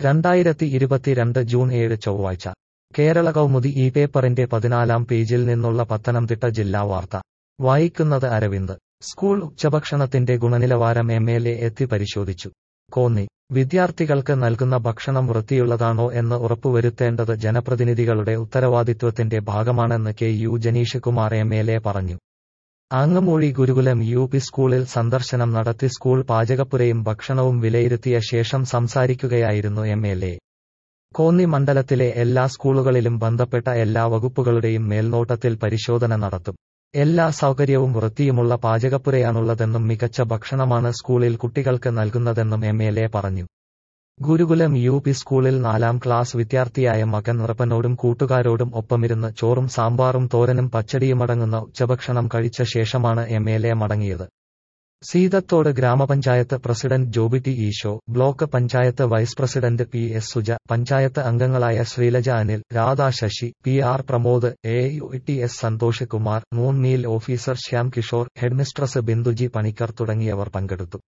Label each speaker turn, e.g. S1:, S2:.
S1: രണ്ടായിരത്തി ഇരുപത്തിരണ്ട് ജൂൺ ഏഴ് ചൊവ്വാഴ്ച കേരള കൗമുദി ഈ പേപ്പറിന്റെ പതിനാലാം പേജിൽ നിന്നുള്ള പത്തനംതിട്ട ജില്ലാ വാർത്ത വായിക്കുന്നത് അരവിന്ദ് സ്കൂൾ ഉച്ചഭക്ഷണത്തിന്റെ ഗുണനിലവാരം എം എൽ എ എത്തി പരിശോധിച്ചു കോന്നി വിദ്യാർത്ഥികൾക്ക് നൽകുന്ന ഭക്ഷണം വൃത്തിയുള്ളതാണോ എന്ന് ഉറപ്പുവരുത്തേണ്ടത് ജനപ്രതിനിധികളുടെ ഉത്തരവാദിത്വത്തിന്റെ ഭാഗമാണെന്ന് K U Janeesh Kumar M L A പറഞ്ഞു ആങ്ങമൂഴി ഗുരുകുലം യു പി സ്കൂളിൽ സന്ദർശനം നടത്തി സ്കൂൾ പാചകപ്പുരയും ഭക്ഷണവും വിലയിരുത്തിയ ശേഷം സംസാരിക്കുകയായിരുന്നു എം എൽ എ കോന്നി മണ്ഡലത്തിലെ എല്ലാ സ്കൂളുകളിലും ബന്ധപ്പെട്ട എല്ലാ വകുപ്പുകളുടെയും മേൽനോട്ടത്തിൽ പരിശോധന നടത്തും എല്ലാ സൗകര്യവും വൃത്തിയുമുള്ള പാചകപ്പുരയാണുള്ളതെന്നും മികച്ച ഭക്ഷണമാണ് സ്കൂളിൽ കുട്ടികൾക്ക് നൽകുന്നതെന്നും എം എൽ എ പറഞ്ഞു ഗുരുകുലം യു പി സ്കൂളിൽ നാലാം ക്ലാസ് വിദ്യാർത്ഥിയായ മകൻ ഉറപ്പനോടും കൂട്ടുകാരോടും ഒപ്പമിരുന്ന് ചോറും സാമ്പാറും തോരനും പച്ചടിയുമടങ്ങുന്ന ഉച്ചഭക്ഷണം കഴിച്ച ശേഷമാണ് എം എൽ എ മടങ്ങിയത് സീതത്തോട് ഗ്രാമപഞ്ചായത്ത് president Joby T Eesho block panchayat vice president P S Suja panchayat അംഗങ്ങളായ Sreelaja Anil Radha Sasi P R Pramod A U T S Santhosh Kumar noon meal officer Shyam Kishore headmistress Binduji Panicker തുടങ്ങിയവർ പങ്കെടുത്തു